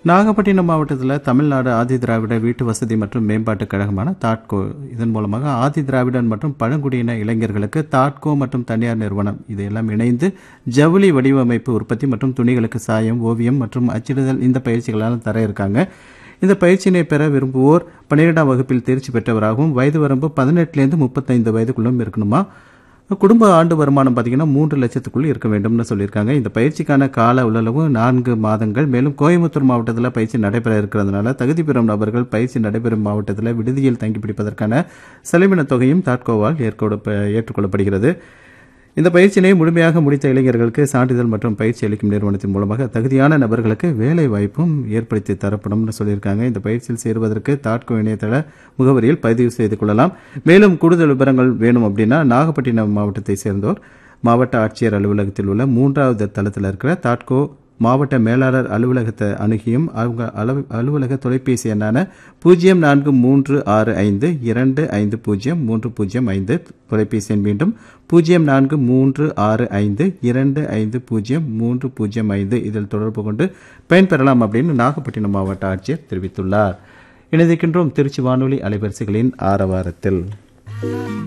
நாகப்பட்டினம் மாவட்டத்தில் தமிழ்நாடு ஆதி திராவிட வீட்டு வசதி மற்றும் மேம்பாட்டுக் கழகமான தாட்கோ இதன் மூலமாக ஆதி திராவிடன் மற்றும் பழங்குடியின இளைஞர்களுக்கு தாட்கோ மற்றும் தனியார் நிறுவனம் இதையெல்லாம் இணைந்து ஜவுளி வடிவமைப்பு உற்பத்தி மற்றும் துணிகளுக்கு சாயம் ஓவியம் மற்றும் அச்சிடுதல் இந்த பயிற்சிகளெல்லாம் தர இருக்காங்க இந்த பயிற்சியினை பெற விரும்புவோர் பன்னிரெண்டாம் வகுப்பில் தேர்ச்சி பெற்றவராகவும் வயது வரம்பு பதினெட்டுலேருந்து முப்பத்தைந்து வயதுக்குள்ளும் இருக்கணுமா குடும்ப ஆண்டு வருமானம் பார்த்தீங்கன்னா மூன்று லட்சத்துக்குள் இருக்க வேண்டும்னு சொல்லியிருக்காங்க இந்த பயிற்சிக்கான கால உள்ளளவு நான்கு மாதங்கள் மேலும் கோயம்புத்தூர் மாவட்டத்தில் பயிற்சி நடைபெற இருக்கிறதுனால தகுதி பெறும் நபர்கள் பயிற்சி நடைபெறும் மாவட்டத்தில் விடுதியில் தங்கி பிடிப்பதற்கான செலவின தொகையும் தாட்கோவால் ஏற்கொள்ள ஏற்றுக்கொள்ளப்படுகிறது இந்த பயிற்சியினை முழுமையாக முடித்த இளைஞர்களுக்கு சான்றிதழ் மற்றும் பயிற்சி அளிக்கும் நிறுவனத்தின் மூலமாக தகுதியான நபர்களுக்கு வேலை வாய்ப்பும் ஏற்படுத்தி தரப்படும்னு சொல்லியிருக்காங்க இந்த பயிற்சியில் சேருவதற்கு தாட்கோ இணையதள முகவரியில் பதிவு செய்து கொள்ளலாம் மேலும் கூடுதல் விவரங்கள் வேணும் அப்படின்னா நாகப்பட்டினம் மாவட்டத்தை சேர்ந்தோர் மாவட்ட ஆட்சியர் அலுவலகத்தில் உள்ள மூன்றாவது தளத்தில் இருக்கிற தாட்கோ மாவட்ட மேலாளர் அலுவலகத்தை அணுகியும் அவங்க அலுவ- அலுவலக தொலைபேசி எண்ணான பூஜ்ஜியம் நான்கு மூன்று ஆறு ஐந்து இரண்டு ஐந்து பூஜ்ஜியம் மூன்று பூஜ்ஜியம் ஐந்து தொலைபேசி எண் மீண்டும் பூஜ்ஜியம் நான்கு மூன்று ஆறு ஐந்து இரண்டு ஐந்து பூஜ்ஜியம் மூன்று பூஜ்ஜியம் ஐந்து இதில் தொடர்பு கொண்டு பயன்பெறலாம் அப்படின்னு நாகப்பட்டினம் மாவட்ட ஆட்சியர் தெரிவித்துள்ளார் இணைந்திருக்கின்றோம் திருச்சி வானொலி அலைவரிசைகளின் ஆரவாரத்தில்